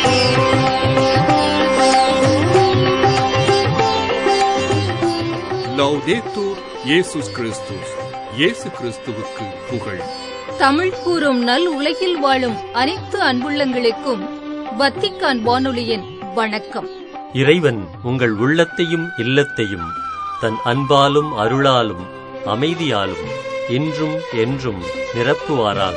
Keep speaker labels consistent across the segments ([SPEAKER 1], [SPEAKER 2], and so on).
[SPEAKER 1] லவ்தேத்தூர் இயேசுஸ் கிறிஸ்துஸ் இயேசு கிறிஸ்துவுக்கு புகழ்
[SPEAKER 2] தமிழ் கூறும் நல் உலகில் வாழும் அனைத்து அன்புள்ளங்களுக்கும் வத்திக்கான் வானொலியின் வணக்கம்
[SPEAKER 3] இறைவன் உங்கள் உள்ளத்தையும் இல்லத்தையும் தன் அன்பாலும் அருளாலும் அமைதியாலும் இன்றும் என்றும் நிரப்புவாராக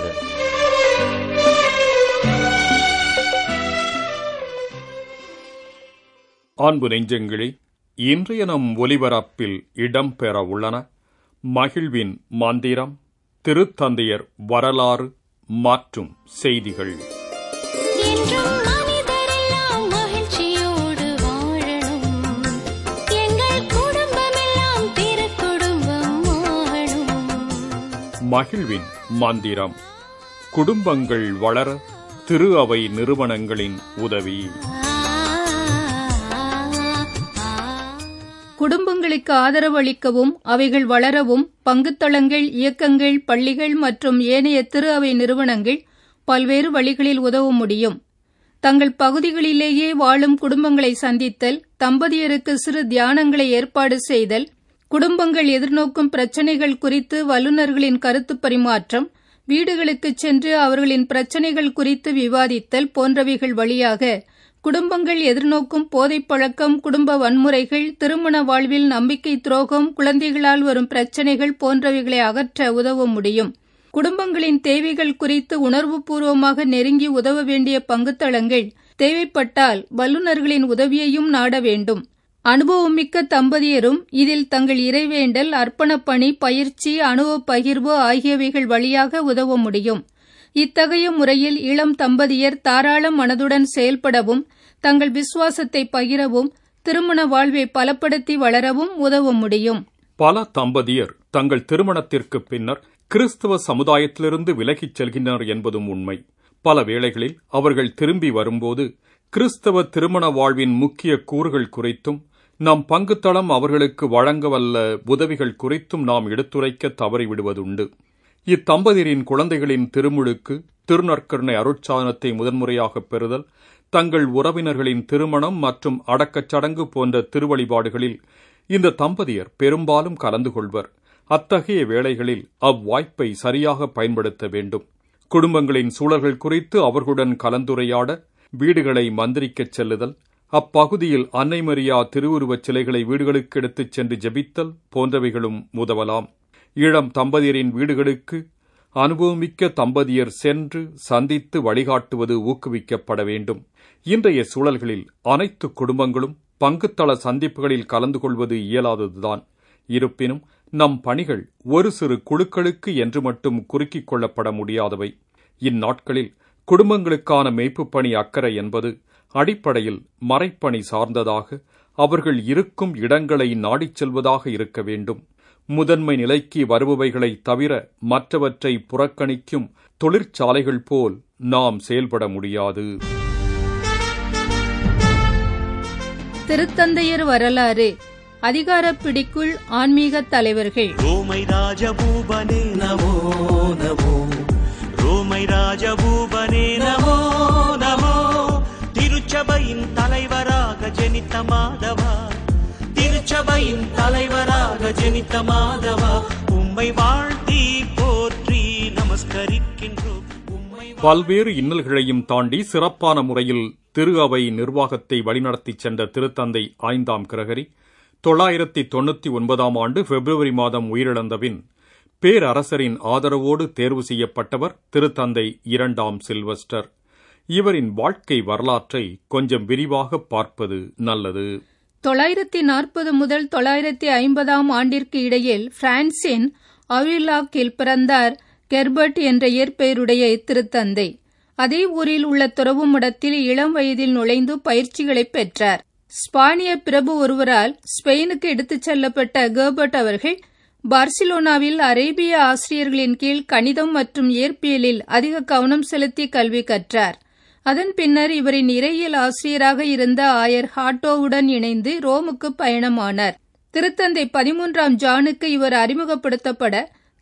[SPEAKER 1] அன்பு நெஞ்சங்களே இன்றைய நம் ஒலிபரப்பில் இடம்பெற உள்ளன மகிழ்வின் மந்திரம் திருத்தந்தையர் வரலாறு மற்றும் செய்திகள்
[SPEAKER 4] என்றும் மனிதரெல்லாம் மகிழ்ச்சியோடு வாழணும் எங்கள் குடும்பமெல்லாம் திருக்குடும்பம் ஆகணும்
[SPEAKER 1] மகிழ்வின் மந்திரம் குடும்பங்கள் வளர திரு அவை நிறுவனங்களின் உதவி
[SPEAKER 2] குடும்பங்களுக்கு ஆதரவு அளிக்கவும் அவைகள் வளரவும் பங்குத்தளங்கள் இயக்கங்கள் பள்ளிகள் மற்றும் ஏனைய திரு அவை நிறுவனங்கள் பல்வேறு வழிகளில் உதவ முடியும் தங்கள் பகுதிகளிலேயே வாழும் குடும்பங்களை சந்தித்தல் தம்பதியருக்கு சிறு தியானங்களை ஏற்பாடு செய்தல் குடும்பங்கள் எதிர்நோக்கும் பிரச்சினைகள் குறித்து வல்லுநர்களின் கருத்து பரிமாற்றம் வீடுகளுக்குச் சென்று அவர்களின் பிரச்சினைகள் குறித்து விவாதித்தல் போன்றவைகள் வழியாக குடும்பங்கள் எதிர்நோக்கும் போதைப் பழக்கம் குடும்ப வன்முறைகள் திருமண வாழ்வில் நம்பிக்கை துரோகம் குழந்தைகளால் வரும் பிரச்சினைகள் போன்றவைகளை அகற்ற உதவ முடியும் குடும்பங்களின் தேவைகள் குறித்து உணர்வுபூர்வமாக நெருங்கி உதவ வேண்டிய பங்குத்தளங்கள் தேவைப்பட்டால் வல்லுநர்களின் உதவியையும் நாட வேண்டும் அனுபவமிக்க தம்பதியரும் இதில் தங்கள் இறைவேண்டல் அர்ப்பணப்பணி பயிற்சி அனுபவ பகிர்வு ஆகியவைகள் வழியாக உதவ முடியும் இத்தகைய முறையில் இளம் தம்பதியர் தாராள மனதுடன் செயல்படவும் தங்கள் விசுவாசத்தை பகிரவும் திருமண வாழ்வை பலப்படுத்தி வளரவும் உதவ முடியும்
[SPEAKER 1] பல தம்பதியர் தங்கள் திருமணத்திற்கு பின்னர் கிறிஸ்தவ சமுதாயத்திலிருந்து விலகிச் செல்கின்றனர் என்பதும் உண்மை பல வேளைகளில் அவர்கள் திரும்பி வரும்போது கிறிஸ்தவ திருமண வாழ்வின் முக்கிய கூறுகள் குறித்தும் நம் பங்குத்தளம் அவர்களுக்கு வழங்கவல்ல உதவிகள் குறித்தும் நாம் எடுத்துரைக்க தவறிவிடுவதுண்டு இத்தம்பதியரின் குழந்தைகளின் திருமுழுக்கு திருநற்கருணை அருட்சாதனத்தை முதன்முறையாக பெறுதல் தங்கள் உறவினர்களின் திருமணம் மற்றும் அடக்கச் சடங்கு போன்ற திருவழிபாடுகளில் இந்த தம்பதியர் பெரும்பாலும் கலந்து கொள்வர் அத்தகைய வேளைகளில் அவ்வாய்ப்பை சரியாக பயன்படுத்த வேண்டும் குடும்பங்களின் சூழல்கள் குறித்து அவர்களுடன் கலந்துரையாட வீடுகளை மந்திரிக்கச் செல்லுதல் அப்பகுதியில் அன்னை மரியா திருவுருவச் சிலைகளை வீடுகளுக்கு எடுத்துச் சென்று ஜெபித்தல் போன்றவைகளும் உதவலாம் இளம் தம்பதியரின் வீடுகளுக்கு அனுபவமிக்க தம்பதியர் சென்று சந்தித்து வழிகாட்டுவது ஊக்குவிக்கப்பட வேண்டும் இன்றைய சூழல்களில் அனைத்து குடும்பங்களும் பங்குத்தள சந்திப்புகளில் கலந்து கொள்வது இயலாததுதான் இருப்பினும் நம் பணிகள் ஒரு சிறு குழுக்களுக்கு என்று மட்டும் குறுக்கிக் கொள்ளப்பட முடியாதவை இந்நாட்களில் குடும்பங்களுக்கான மெய்ப்புப் பணி அக்கறை என்பது அடிப்படையில் மறைப்பணி சார்ந்ததாக அவர்கள் இருக்கும் இடங்களை நாடிச் செல்வதாக இருக்க வேண்டும் முதன்மை நிலைக்கு வருபவைகளை தவிர மற்றவற்றை புறக்கணிக்கும் தொழிற்சாலைகள் போல் நாம் செயல்பட முடியாது
[SPEAKER 2] திருத்தந்தையர் வரலாறு அதிகார பிடிக்குள் ஆன்மீக தலைவர்கள்
[SPEAKER 5] ரோமை ராஜபூபனே நமோ நமோ ரோமை ராஜபூபனே நமோ நமோ திருச்சபையின் தலைவராக ஜெனித்த மாதவா திருச்சபையின் தலைவராக ஜெனித்த மாதவா உம்மை வாழ்த்தி போற்றி நமஸ்கரிக்கின்றோம் உம்மை
[SPEAKER 1] பல்வேறு இன்னல்களையும் தாண்டி சிறப்பான முறையில் திரு அவை நிர்வாகத்தை வழிநடத்திச் சென்ற திருத்தந்தை ஐந்தாம் கிரகரி தொள்ளாயிரத்தி தொண்ணூத்தி ஒன்பதாம் ஆண்டு பிப்ரவரி மாதம் உயிரிழந்தபின் பேரரசரின் ஆதரவோடு தேர்வு செய்யப்பட்டவர் திருத்தந்தை இரண்டாம் சில்வஸ்டர் இவரின் வாழ்க்கை வரலாற்றை கொஞ்சம் விரிவாக பார்ப்பது நல்லது
[SPEAKER 2] தொள்ளாயிரத்தி நாற்பது முதல் தொள்ளாயிரத்தி ஐம்பதாம் ஆண்டிற்கு இடையில் பிரான்சின் அவிலாக்கில் பிறந்தார் கெர்பர்ட் என்ற இயற்பெயருடைய திருத்தந்தை அதே ஊரில் உள்ள துறவு மடத்தில் இளம் வயதில் நுழைந்து பயிற்சிகளை பெற்றார் ஸ்பானிய பிரபு ஒருவரால் ஸ்பெயினுக்கு எடுத்துச் செல்லப்பட்ட கெர்பர்ட் அவர்கள் பார்சிலோனாவில் அரேபிய ஆசிரியர்களின் கீழ் கணிதம் மற்றும் இயற்பியலில் அதிக கவனம் செலுத்தி கல்வி கற்றார் அதன் பின்னர் இவரின் இறையியல் ஆசிரியராக இருந்த ஆயர் ஹாட்டோவுடன் இணைந்து ரோமுக்கு பயணமானார் திருத்தந்தை பதிமூன்றாம் ஜானுக்கு இவர் அறிமுகப்படுத்தப்பட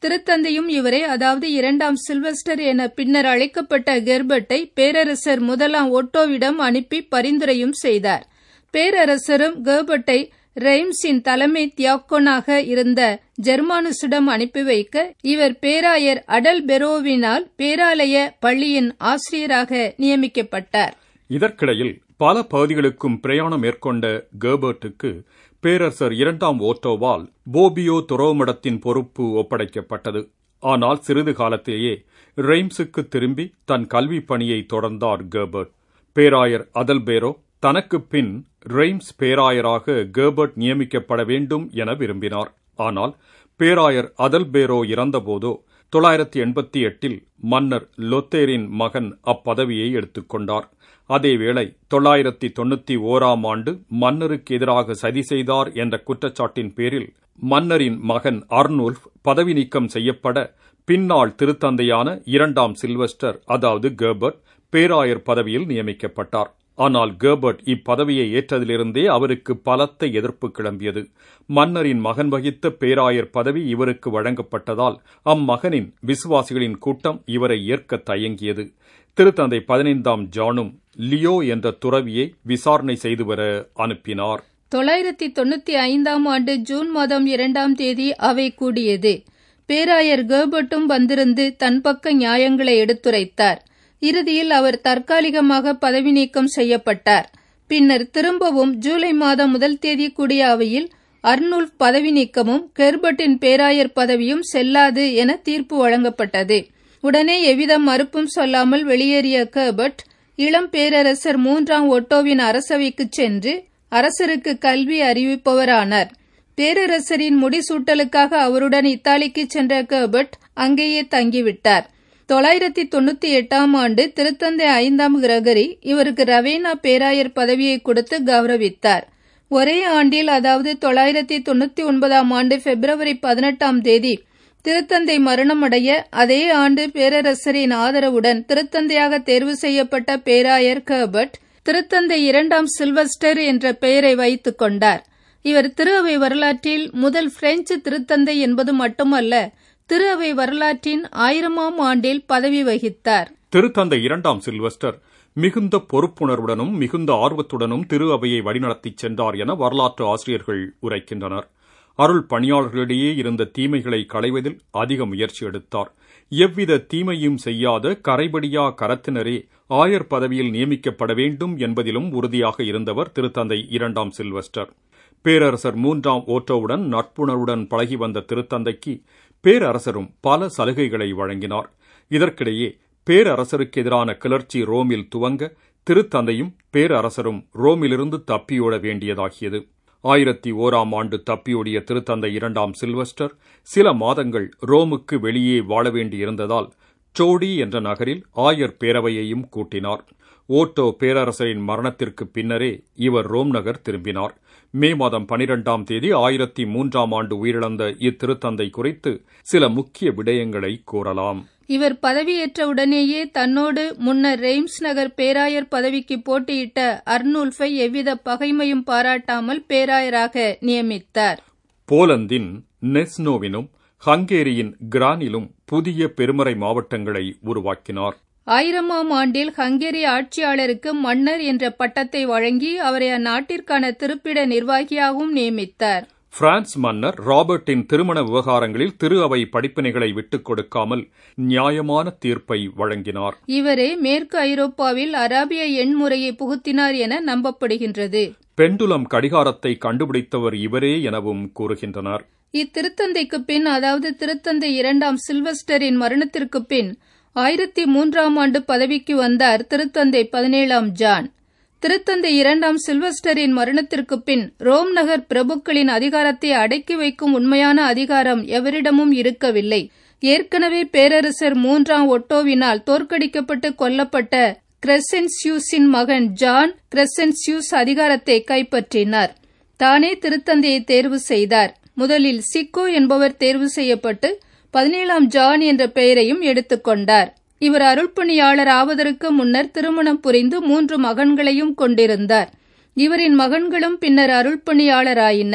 [SPEAKER 2] திருத்தந்தையும் இவரை அதாவது இரண்டாம் சில்வஸ்டர் என பின்னர் அழைக்கப்பட்ட கெர்பர்ட்டை பேரரசர் முதலாம் ஒட்டோவிடம் அனுப்பி பரிந்துரையும் செய்தார் பேரரசரும் கெர்பர்ட்டை ரெய்ம்ஸின் தலைமை தியாக்கோனாக இருந்த ஜெர்மானுசிடம் அனுப்பி வைக்க இவர் பேராயர் அடல் பெரோவினால் பேராலய பள்ளியின் ஆசிரியராக நியமிக்கப்பட்டார்
[SPEAKER 1] இதற்கிடையில் பல பகுதிகளுக்கும் பிரயாணம் மேற்கொண்ட கெர்பர்ட்டுக்கு பேரரசர் இரண்டாம் ஓட்டோவால் போபியோ துறவுமடத்தின் பொறுப்பு ஒப்படைக்கப்பட்டது ஆனால் சிறிது காலத்திலேயே ரெய்ம்ஸுக்கு திரும்பி தன் கல்விப் பணியை தொடர்ந்தார் கெர்பர்ட் பேராயர் அதல்பேரோ தனக்கு பின் ரெய்ம்ஸ் பேராயராக கெர்பர்ட் நியமிக்கப்பட வேண்டும் என விரும்பினார் ஆனால் பேராயர் அதல்பேரோ இறந்தபோதோ தொள்ளாயிரத்தி எண்பத்தி எட்டில் மன்னர் லொத்தேரின் மகன் அப்பதவியை எடுத்துக்கொண்டார் அதேவேளை தொள்ளாயிரத்தி தொண்ணூத்தி ஓராம் ஆண்டு மன்னருக்கு எதிராக சதி செய்தார் என்ற குற்றச்சாட்டின் பேரில் மன்னரின் மகன் அர்னுல்ஃப் பதவி நீக்கம் செய்யப்பட பின்னாள் திருத்தந்தையான இரண்டாம் சில்வஸ்டர் அதாவது கெர்பர்ட் பேராயர் பதவியில் நியமிக்கப்பட்டார் ஆனால் கெர்பர்ட் இப்பதவியை ஏற்றதிலிருந்தே அவருக்கு பலத்த எதிர்ப்பு கிளம்பியது மன்னரின் மகன் வகித்த பேராயர் பதவி இவருக்கு வழங்கப்பட்டதால் அம்மகனின் விசுவாசிகளின் கூட்டம் இவரை ஏற்க தயங்கியது திருத்தந்தை பதினைந்தாம் ஜானும் லியோ என்ற துறவியை விசாரணை செய்து வர அனுப்பினார்
[SPEAKER 2] தொள்ளாயிரத்தி தொண்ணூத்தி ஐந்தாம் ஆண்டு ஜூன் மாதம் இரண்டாம் தேதி அவை கூடியது பேராயர் கெர்பர்ட்டும் வந்திருந்து தன் பக்க நியாயங்களை எடுத்துரைத்தார் இறுதியில் அவர் தற்காலிகமாக பதவி நீக்கம் செய்யப்பட்டார் பின்னர் திரும்பவும் ஜூலை மாதம் முதல் தேதி கூடிய அவையில் அர்னுல்ஃப் பதவி நீக்கமும் கெர்பர்ட்டின் பேராயர் பதவியும் செல்லாது என தீர்ப்பு வழங்கப்பட்டது உடனே எவ்வித மறுப்பும் சொல்லாமல் வெளியேறிய கெர்பர்ட் இளம் பேரரசர் மூன்றாம் ஒட்டோவின் அரசவைக்குச் சென்று அரசருக்கு கல்வி அறிவிப்பவரானார் பேரரசரின் முடிசூட்டலுக்காக அவருடன் இத்தாலிக்கு சென்ற கெர்பர்ட் அங்கேயே தங்கிவிட்டார் தொள்ளாயிரத்தி தொண்ணூத்தி எட்டாம் ஆண்டு திருத்தந்தை ஐந்தாம் கிரகரி இவருக்கு ரவேனா பேராயர் பதவியை கொடுத்து கௌரவித்தார் ஒரே ஆண்டில் அதாவது தொள்ளாயிரத்தி தொண்ணூத்தி ஒன்பதாம் ஆண்டு பிப்ரவரி பதினெட்டாம் தேதி திருத்தந்தை மரணமடைய அதே ஆண்டு பேரரசரின் ஆதரவுடன் திருத்தந்தையாக தேர்வு செய்யப்பட்ட பேராயர் கர்பர்ட் திருத்தந்தை இரண்டாம் சில்வஸ்டர் என்ற பெயரை வைத்துக் கொண்டார் இவர் திரு அவை வரலாற்றில் முதல் பிரெஞ்சு திருத்தந்தை என்பது மட்டுமல்ல திரு அவை வரலாற்றின் ஆயிரமாம் ஆண்டில் பதவி வகித்தார்
[SPEAKER 1] திருத்தந்தை இரண்டாம் சில்வஸ்டர் மிகுந்த பொறுப்புணர்வுடனும் மிகுந்த ஆர்வத்துடனும் திரு அவையை வழிநடத்திச் சென்றார் என வரலாற்று ஆசிரியர்கள் உரைக்கின்றனர் அருள் பணியாளர்களிடையே இருந்த தீமைகளை களைவதில் அதிக முயற்சி எடுத்தார் எவ்வித தீமையும் செய்யாத கரைபடியா கரத்தினரே ஆயர் பதவியில் நியமிக்கப்பட வேண்டும் என்பதிலும் உறுதியாக இருந்தவர் திருத்தந்தை இரண்டாம் சில்வஸ்டர் பேரரசர் மூன்றாம் ஓட்டோவுடன் நட்புணர்வுடன் பழகி வந்த திருத்தந்தைக்கு பேரரசரும் பல சலுகைகளை வழங்கினார் இதற்கிடையே பேரரசருக்கு எதிரான கிளர்ச்சி ரோமில் துவங்க திருத்தந்தையும் பேரரசரும் ரோமிலிருந்து தப்பியோட வேண்டியதாகியது ஆயிரத்தி ஓராம் ஆண்டு தப்பியோடிய திருத்தந்தை இரண்டாம் சில்வஸ்டர் சில மாதங்கள் ரோமுக்கு வெளியே வாழ வேண்டியிருந்ததால் சோடி என்ற நகரில் ஆயர் பேரவையையும் கூட்டினார் ஓட்டோ பேரரசரின் மரணத்திற்கு பின்னரே இவர் ரோம் நகர் திரும்பினார் மே மாதம் பனிரெண்டாம் தேதி ஆயிரத்தி மூன்றாம் ஆண்டு உயிரிழந்த இத்திருத்தந்தை குறித்து சில முக்கிய விடயங்களை கூறலாம்
[SPEAKER 2] இவர் பதவியேற்ற உடனேயே தன்னோடு முன்னர் ரெய்ம்ஸ் நகர் பேராயர் பதவிக்கு போட்டியிட்ட அர்னூல்ஃபை எவ்வித பகைமையும் பாராட்டாமல் பேராயராக நியமித்தார்
[SPEAKER 1] போலந்தின் நெஸ்னோவினும் ஹங்கேரியின் கிரானிலும் புதிய பெருமறை மாவட்டங்களை உருவாக்கினார்
[SPEAKER 2] ஆயிரமாம் ஆண்டில் ஹங்கேரி ஆட்சியாளருக்கு மன்னர் என்ற பட்டத்தை வழங்கி அவரை அந்நாட்டிற்கான திருப்பிட நிர்வாகியாகவும் நியமித்தார்
[SPEAKER 1] பிரான்ஸ் மன்னர் ராபர்ட்டின் திருமண விவகாரங்களில் திரு அவை படிப்பினைகளை விட்டுக் கொடுக்காமல் நியாயமான தீர்ப்பை வழங்கினார்
[SPEAKER 2] இவரே மேற்கு ஐரோப்பாவில் அராபிய எண்முறையை புகுத்தினார் என நம்பப்படுகின்றது
[SPEAKER 1] பெண்டுலம் கடிகாரத்தை கண்டுபிடித்தவர் இவரே எனவும் கூறுகின்றனர்
[SPEAKER 2] இத்திருத்தந்தைக்கு பின் அதாவது திருத்தந்தை இரண்டாம் சில்வஸ்டரின் மரணத்திற்கு பின் ஆயிரத்தி மூன்றாம் ஆண்டு பதவிக்கு வந்தார் திருத்தந்தை பதினேழாம் ஜான் திருத்தந்தை இரண்டாம் சில்வஸ்டரின் மரணத்திற்கு பின் ரோம் நகர் பிரபுக்களின் அதிகாரத்தை அடக்கி வைக்கும் உண்மையான அதிகாரம் எவரிடமும் இருக்கவில்லை ஏற்கனவே பேரரசர் மூன்றாம் ஒட்டோவினால் தோற்கடிக்கப்பட்டு கொல்லப்பட்ட கிரெசென்சியூஸின் மகன் ஜான் கிரெசென்சியூஸ் அதிகாரத்தை கைப்பற்றினார் தானே திருத்தந்தையை தேர்வு செய்தார் முதலில் சிக்கோ என்பவர் தேர்வு செய்யப்பட்டு பதினேழாம் ஜான் என்ற பெயரையும் எடுத்துக்கொண்டார் இவர் அருள்பணியாளர் ஆவதற்கு முன்னர் திருமணம் புரிந்து மூன்று மகன்களையும் கொண்டிருந்தார் இவரின் மகன்களும் பின்னர் அருள்பணியாளராயினர்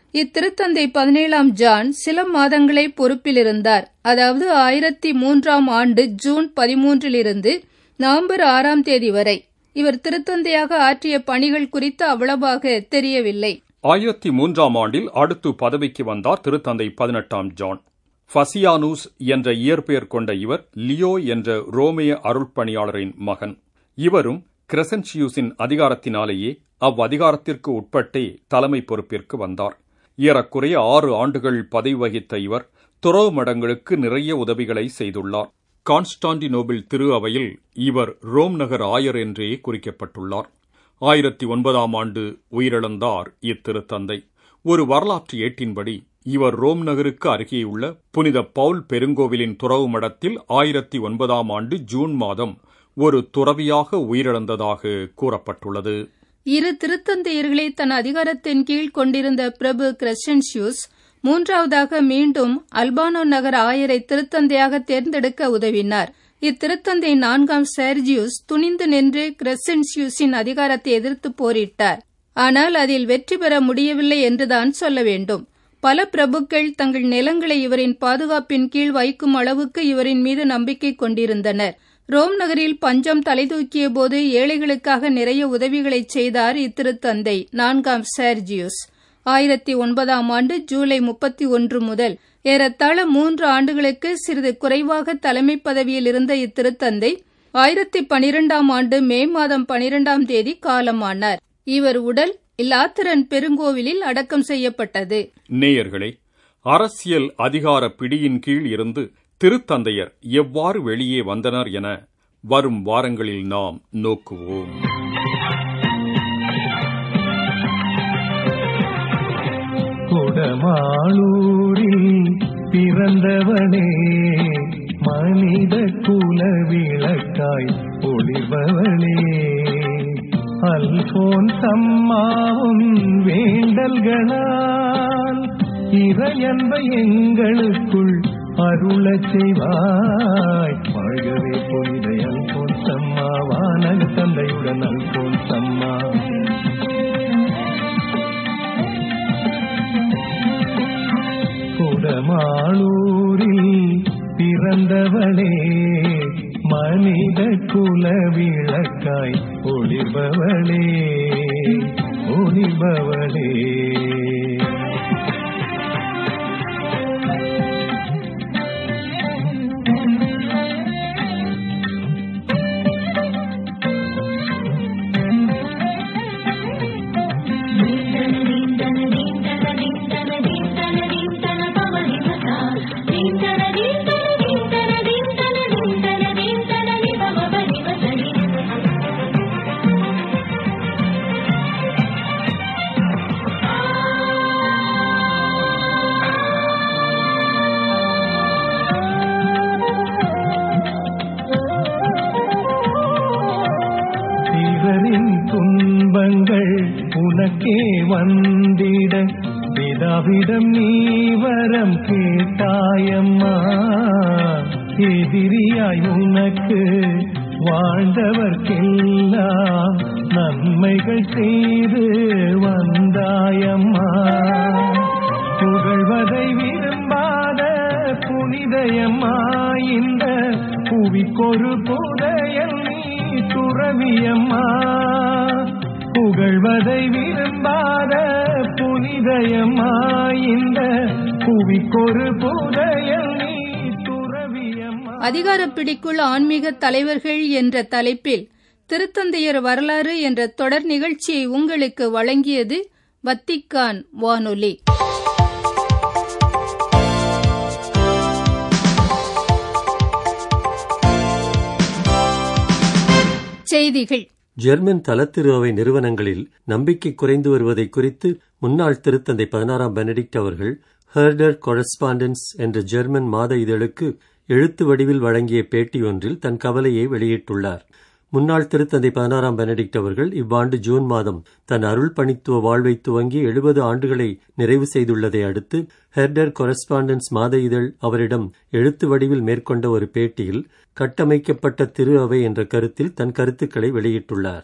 [SPEAKER 2] இத்திருத்தந்தை பதினேழாம் ஜான் சில மாதங்களே பொறுப்பில் இருந்தார் அதாவது ஆயிரத்தி மூன்றாம் ஆண்டு ஜூன் பதிமூன்றிலிருந்து நவம்பர் ஆறாம் தேதி வரை இவர் திருத்தந்தையாக ஆற்றிய பணிகள் குறித்து அவ்வளவாக தெரியவில்லை
[SPEAKER 1] ஆயிரத்தி மூன்றாம் ஆண்டில் அடுத்து பதவிக்கு வந்தார் திருத்தந்தை பதினெட்டாம் ஜான் ஃபசியானூஸ் என்ற இயற்பெயர் கொண்ட இவர் லியோ என்ற ரோமிய அருள்பணியாளரின் மகன் இவரும் கிரெசன்சியூஸின் அதிகாரத்தினாலேயே அவ்வதிகாரத்திற்கு உட்பட்டே தலைமை பொறுப்பிற்கு வந்தார் ஏறக்குறைய ஆறு ஆண்டுகள் பதவி வகித்த இவர் துறவு மடங்களுக்கு நிறைய உதவிகளை செய்துள்ளார் கான்ஸ்டான்டினோபிள் திரு அவையில் இவர் ரோம் நகர் ஆயர் என்றே குறிக்கப்பட்டுள்ளார் ஆயிரத்தி ஒன்பதாம் ஆண்டு உயிரிழந்தார் இத்திருத்தந்தை ஒரு வரலாற்று ஏட்டின்படி இவர் ரோம் நகருக்கு அருகேயுள்ள புனித பவுல் பெருங்கோவிலின் துறவு மடத்தில் ஆயிரத்தி ஒன்பதாம் ஆண்டு ஜூன் மாதம் ஒரு துறவியாக உயிரிழந்ததாக கூறப்பட்டுள்ளது
[SPEAKER 2] இரு திருத்தந்தையர்களை தன் அதிகாரத்தின் கீழ் கொண்டிருந்த பிரபு கிரெஸ்டன்சியூஸ் மூன்றாவதாக மீண்டும் அல்பானோ நகர ஆயரை திருத்தந்தையாக தேர்ந்தெடுக்க உதவினார் இத்திருத்தந்தை நான்காம் சேர்ஜியூஸ் துணிந்து நின்று கிரெசன்சியூஸின் அதிகாரத்தை எதிர்த்து போரிட்டார் ஆனால் அதில் வெற்றி பெற முடியவில்லை என்றுதான் சொல்ல வேண்டும் பல பிரபுக்கள் தங்கள் நிலங்களை இவரின் பாதுகாப்பின் கீழ் வைக்கும் அளவுக்கு இவரின் மீது நம்பிக்கை கொண்டிருந்தனர் ரோம் நகரில் பஞ்சம் தலைதூக்கிய போது ஏழைகளுக்காக நிறைய உதவிகளை செய்தார் இத்திருத்தந்தை நான்காம் சேர்ஜியூஸ் ஆயிரத்தி ஒன்பதாம் ஆண்டு ஜூலை முப்பத்தி ஒன்று முதல் ஏறத்தாழ மூன்று ஆண்டுகளுக்கு சிறிது குறைவாக தலைமை பதவியில் இருந்த இத்திருத்தந்தை ஆயிரத்தி பனிரெண்டாம் ஆண்டு மே மாதம் பனிரெண்டாம் தேதி காலமானார் இவர் உடல் இலாத்திரன் பெருங்கோவிலில் அடக்கம் செய்யப்பட்டது
[SPEAKER 1] நேயர்களே அரசியல் அதிகார பிடியின் கீழ் இருந்து திருத்தந்தையர் எவ்வாறு வெளியே வந்தனர் என வரும் வாரங்களில் நாம் நோக்குவோம்
[SPEAKER 6] குடமாளூரில் பிறந்தவனே மனித குல விளக்காய் ஒளிர்பவனே அல்போன் சம்மாவும் வேண்டல்களால் இறையன்பை எங்களுக்குள் அருளச் செய்வாய் வாழ்கவே புனித அல்போன் சம்மா வானக தந்தையுடன் அல்போன் சம்மா குடமாளூரில் பிறந்தவளே மனித குல விளக்காய் ஒளிர்பவளே ஒளிர்பவளே பிறரின் துன்பங்கள் உனக்கே வந்திட பிதாவிடம் நீ வரம் கேட்டாயம்மா எதிரியாய் உனக்கு வாழ்ந்தவர்க்கெல்லாம் நன்மைகள் செய்து வந்தாயம்மா புகழ்வதை விரும்பாத புனிதயம்மா இந்த புவிக்கொரு புதையல் நீ துறவியம்மா புகழ்வதை விரும்பாத புனிதயம்மா இந்த புவிக்கொரு புதையல் நீ துறவியம்மா
[SPEAKER 2] அதிகாரப் பிடிக்குள் ஆன்மீக தலைவர்கள் என்ற தலைப்பில் திருத்தந்தையர் வரலாறு என்ற தொடர் நிகழ்ச்சியை உங்களுக்கு வழங்கியது வத்திக்கான் வானொலி செய்திகள்
[SPEAKER 3] ஜெர்மன் தலத்திரு அவை நிறுவனங்களில் நம்பிக்கை குறைந்து வருவதை குறித்து முன்னாள் திருத்தந்தை பதினாறாம் பெனடிக்ட் அவர்கள் ஹெர்டர் கொரஸ்பாண்டன்ஸ் என்ற ஜெர்மன் மாத இதழுக்கு எழுத்து வடிவில் வழங்கிய பேட்டி ஒன்றில் தன் கவலையை வெளியிட்டுள்ளார் முன்னாள் திருத்தந்தை பதினாறாம் பெனடிக்ட் அவர்கள் இவ்வாண்டு ஜூன் மாதம் தன் அருள் பணித்துவ வாழ்வை துவங்கி எழுபது ஆண்டுகளை நிறைவு செய்துள்ளதை அடுத்து ஹெர்டர் கொரஸ்பாண்டன்ஸ் மாத இதழ் அவரிடம் எழுத்து வடிவில் மேற்கொண்ட ஒரு பேட்டியில் கட்டமைக்கப்பட்ட திரு அவை என்ற கருத்தில் தன் கருத்துக்களை வெளியிட்டுள்ளார்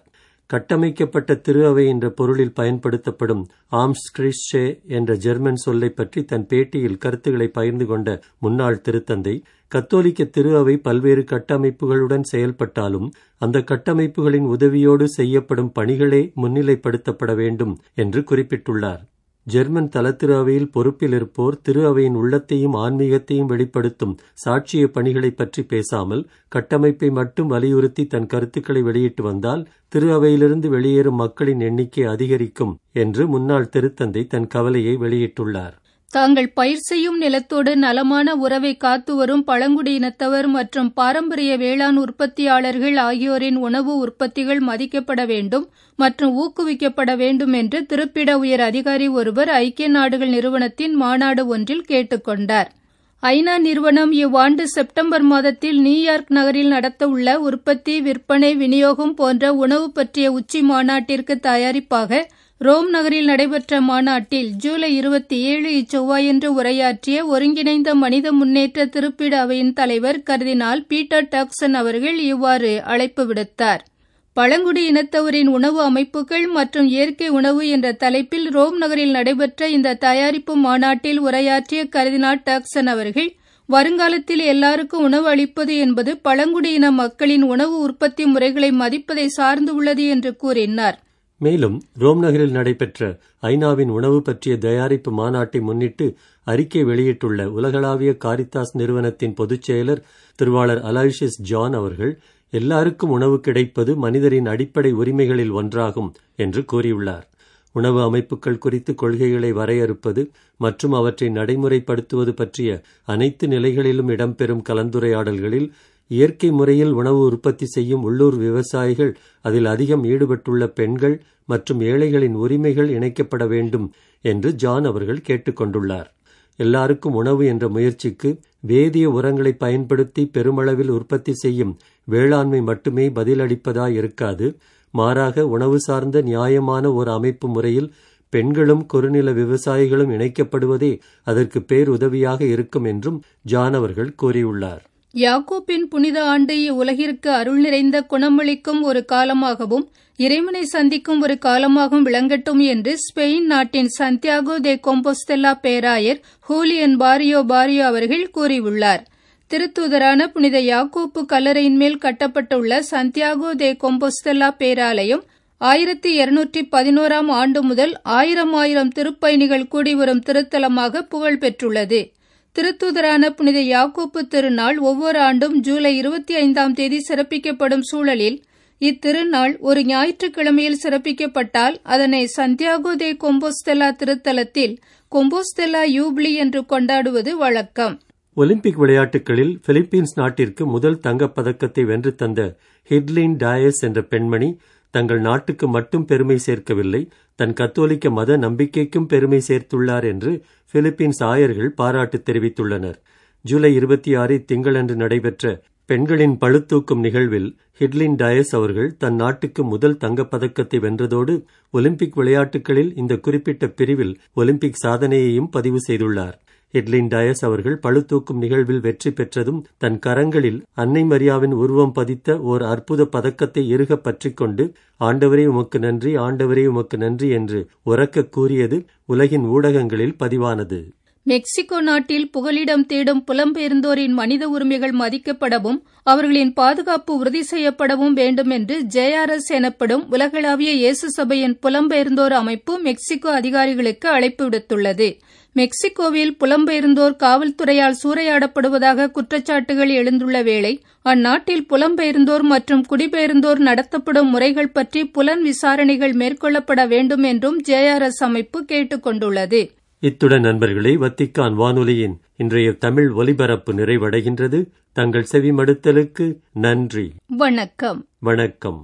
[SPEAKER 3] கட்டமைக்கப்பட்ட திரு அவை என்ற பொருளில் பயன்படுத்தப்படும் ஆம்ஸ்கிரிஷே என்ற ஜெர்மன் சொல்லை பற்றி தன் பேட்டியில் கருத்துக்களை பகிர்ந்து கொண்ட முன்னாள் திருத்தந்தை கத்தோலிக்க திரு அவை பல்வேறு கட்டமைப்புகளுடன் செயல்பட்டாலும் அந்த கட்டமைப்புகளின் உதவியோடு செய்யப்படும் பணிகளே முன்னிலைப்படுத்தப்பட வேண்டும் என்று குறிப்பிட்டுள்ளார் ஜெர்மன் தலத்திரு அவையில் பொறுப்பில் இருப்போர் திரு அவையின் உள்ளத்தையும் ஆன்மீகத்தையும் வெளிப்படுத்தும் சாட்சிய பணிகளை பற்றி பேசாமல் கட்டமைப்பை மட்டும் வலியுறுத்தி தன் கருத்துக்களை வெளியிட்டு வந்தால் திரு அவையிலிருந்து வெளியேறும் மக்களின் எண்ணிக்கை அதிகரிக்கும் என்று முன்னாள் திருத்தந்தை தன் கவலையை வெளியிட்டுள்ளார்
[SPEAKER 2] தாங்கள் பயிர் செய்யும் நிலத்தோடு நலமான உறவை காத்து வரும் பழங்குடியினத்தவர் மற்றும் பாரம்பரிய வேளாண் உற்பத்தியாளர்கள் ஆகியோரின் உணவு உற்பத்திகள் மதிக்கப்பட வேண்டும் மற்றும் ஊக்குவிக்கப்பட வேண்டும் என்று திருப்பிட உயர் அதிகாரி ஒருவர் ஐக்கிய நாடுகள் நிறுவனத்தின் மாநாடு ஒன்றில் கேட்டுக்கொண்டார் ஐநா நிறுவனம் இவ்வாண்டு செப்டம்பர் மாதத்தில் நியூயார்க் நகரில் நடத்தவுள்ள உற்பத்தி விற்பனை விநியோகம் போன்ற உணவு பற்றிய உச்சி மாநாட்டிற்கு தயாரிப்பாக ரோம் நகரில் நடைபெற்ற மாநாட்டில் ஜூலை இருபத்தி ஏழு இச்செவ்வாயன்று உரையாற்றிய ஒருங்கிணைந்த மனித முன்னேற்ற திருப்பிட அவையின் தலைவர் கர்தினால் பீட்டர் டாக்சன் அவர்கள் இவ்வாறு அழைப்பு விடுத்தார் பழங்குடி இனத்தவரின் உணவு அமைப்புகள் மற்றும் இயற்கை உணவு என்ற தலைப்பில் ரோம் நகரில் நடைபெற்ற இந்த தயாரிப்பு மாநாட்டில் உரையாற்றிய கர்தினால் டாக்சன் அவர்கள் வருங்காலத்தில் எல்லாருக்கும் உணவு அளிப்பது என்பது பழங்குடியின மக்களின் உணவு உற்பத்தி முறைகளை மதிப்பதை சார்ந்து உள்ளது என்று கூறினார்
[SPEAKER 3] மேலும் ரோம் நகரில் நடைபெற்ற ஐநாவின் உணவு பற்றிய தயாரிப்பு மாநாட்டை முன்னிட்டு அறிக்கை வெளியிட்டுள்ள உலகளாவிய காரித்தாஸ் நிறுவனத்தின் பொதுச் செயலர் திருவாளர் அலாய்ஷியஸ் ஜான் அவர்கள் எல்லாருக்கும் உணவு கிடைப்பது மனிதரின் அடிப்படை உரிமைகளில் ஒன்றாகும் என்று கூறியுள்ளார் உணவு அமைப்புகள் குறித்து கொள்கைகளை வரையறுப்பது மற்றும் அவற்றை நடைமுறைப்படுத்துவது பற்றிய அனைத்து நிலைகளிலும் இடம்பெறும் கலந்துரையாடல்களில் இயற்கை முறையில் உணவு உற்பத்தி செய்யும் உள்ளூர் விவசாயிகள் அதில் அதிகம் ஈடுபட்டுள்ள பெண்கள் மற்றும் ஏழைகளின் உரிமைகள் இணைக்கப்பட வேண்டும் என்று ஜான் அவர்கள் கேட்டுக்கொண்டுள்ளார் எல்லாருக்கும் உணவு என்ற முயற்சிக்கு வேதிய உரங்களை பயன்படுத்தி பெருமளவில் உற்பத்தி செய்யும் வேளாண்மை மட்டுமே பதிலளிப்பதாய் இருக்காது மாறாக உணவு சார்ந்த நியாயமான ஒரு அமைப்பு முறையில் பெண்களும் குறுநில விவசாயிகளும் இணைக்கப்படுவதே அதற்கு பேருதவியாக இருக்கும் என்றும் ஜான் அவர்கள் கூறியுள்ளார்
[SPEAKER 2] யாக்கோப்பின் புனித ஆண்டு இவ்வுலகிற்கு அருள் நிறைந்த குணமளிக்கும் ஒரு காலமாகவும் இறைவனை சந்திக்கும் ஒரு காலமாகவும் விளங்கட்டும் என்று ஸ்பெயின் நாட்டின் சந்தியாகோ தே கொம்போஸ்தெல்லா பேராயர் ஹூலியன் பாரியோ பாரியோ அவர்கள் கூறியுள்ளார் திருத்தூதரான புனித யாக்கோப்பு கல்லறையின் மேல் கட்டப்பட்டுள்ள சந்தியாகோ தே கொம்போஸ்தெல்லா பேராலயம் ஆயிரத்தி இருநூற்றி பதினோராம் ஆண்டு முதல் ஆயிரம் ஆயிரம் திருப்பயணிகள் கூடி வரும் திருத்தலமாக புகழ் பெற்றுள்ளது திருத்தூதரான புனித யாக்கோப்பு திருநாள் ஒவ்வொரு ஆண்டும் ஜூலை இருபத்தி ஐந்தாம் தேதி சிறப்பிக்கப்படும் சூழலில் இத்திருநாள் ஒரு ஞாயிற்றுக்கிழமையில் சிறப்பிக்கப்பட்டால் அதனை சந்தியாகோ தே கொம்போஸ்தெல்லா திருத்தலத்தில் கொம்போஸ்தெல்லா யூப்ளி என்று கொண்டாடுவது வழக்கம்
[SPEAKER 3] ஒலிம்பிக் விளையாட்டுகளில் பிலிப்பீன்ஸ் நாட்டிற்கு முதல் தங்கப் பதக்கத்தை வென்று தந்த ஹிட்லின் டயஸ் என்ற பெண்மணி தங்கள் நாட்டுக்கு மட்டும் பெருமை சேர்க்கவில்லை தன் கத்தோலிக்க மத நம்பிக்கைக்கும் பெருமை சேர்த்துள்ளார் என்று பிலிப்பீன்ஸ் ஆயர்கள் பாராட்டு தெரிவித்துள்ளனர் ஜூலை இருபத்தி ஆறு திங்களன்று நடைபெற்ற பெண்களின் பளுதூக்கும் நிகழ்வில் ஹிட்லின் டயஸ் அவர்கள் தன் நாட்டுக்கு முதல் தங்கப் பதக்கத்தை வென்றதோடு ஒலிம்பிக் விளையாட்டுகளில் இந்த குறிப்பிட்ட பிரிவில் ஒலிம்பிக் சாதனையையும் பதிவு செய்துள்ளார் ஹெட்லின் டயஸ் அவர்கள் பளுதூக்கும் நிகழ்வில் வெற்றி பெற்றதும் தன் கரங்களில் அன்னை மரியாவின் உருவம் பதித்த ஓர் அற்புத பதக்கத்தை இறுக பற்றிக் கொண்டு ஆண்டவரே உமக்கு நன்றி ஆண்டவரே உமக்கு நன்றி என்று உறக்க கூறியது உலகின் ஊடகங்களில் பதிவானது
[SPEAKER 2] மெக்சிகோ நாட்டில் புகலிடம் தேடும் புலம்பெயர்ந்தோரின் மனித உரிமைகள் மதிக்கப்படவும் அவர்களின் பாதுகாப்பு உறுதி செய்யப்படவும் வேண்டும் என்று ஜேஆர்எஸ் எனப்படும் உலகளாவிய இயேசு சபையின் புலம்பெயர்ந்தோர் அமைப்பு மெக்சிகோ அதிகாரிகளுக்கு அழைப்பு விடுத்துள்ளது மெக்சிகோவில் புலம்பெயர்ந்தோர் காவல்துறையால் சூறையாடப்படுவதாக குற்றச்சாட்டுகள் எழுந்துள்ள வேளை அந்நாட்டில் புலம்பெயர்ந்தோர் மற்றும் குடிபெயர்ந்தோர் நடத்தப்படும் முறைகள் பற்றி புலன் விசாரணைகள் மேற்கொள்ளப்பட வேண்டும் என்றும் ஜேஆர்எஸ் அமைப்பு கேட்டுக் கொண்டுள்ளது
[SPEAKER 3] இத்துடன் நண்பர்களே வத்திக்கான் வானொலியின் இன்றைய தமிழ் ஒலிபரப்பு நிறைவடைகின்றது தங்கள் செவிமடுத்தலுக்கு நன்றி
[SPEAKER 2] வணக்கம்
[SPEAKER 3] வணக்கம்